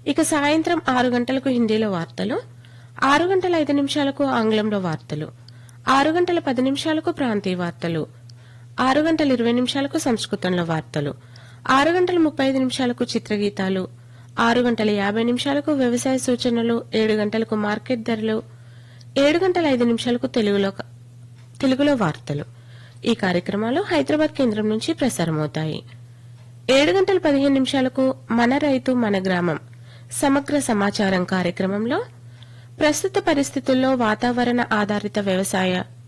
ఇక సాయంత్రం ఆరు గంటలకు హిందీలో వార్తలు ఆరు గంటల ఐదు నిమిషాలకు ఆంగ్లంలో వార్తలు ఆరు గంటల పది నిమిషాలకు ప్రాంతీయ వార్తలు ఆరు గంటల ఇరవై నిమిషాలకు సంస్కృతంలో వార్తలు ఆరు గంటల ముప్పై ఐదు నిమిషాలకు చిత్రగీతాలు ఆరు గంటల యాభై నిమిషాలకు వ్యవసాయ సూచనలు ఏడు గంటలకు మార్కెట్ ధరలు ఏడు గంటల ఐదు నిమిషాలకు తెలుగులో తెలుగులో వార్తలు ఈ కార్యక్రమాలు హైదరాబాద్ కేంద్రం నుంచి ప్రసారమవుతాయి ఏడు గంటల పదిహేను నిమిషాలకు మన రైతు మన గ్రామం సమగ్ర సమాచారం కార్యక్రమంలో ప్రస్తుత పరిస్థితుల్లో వాతావరణ ఆధారిత వ్యవసాయ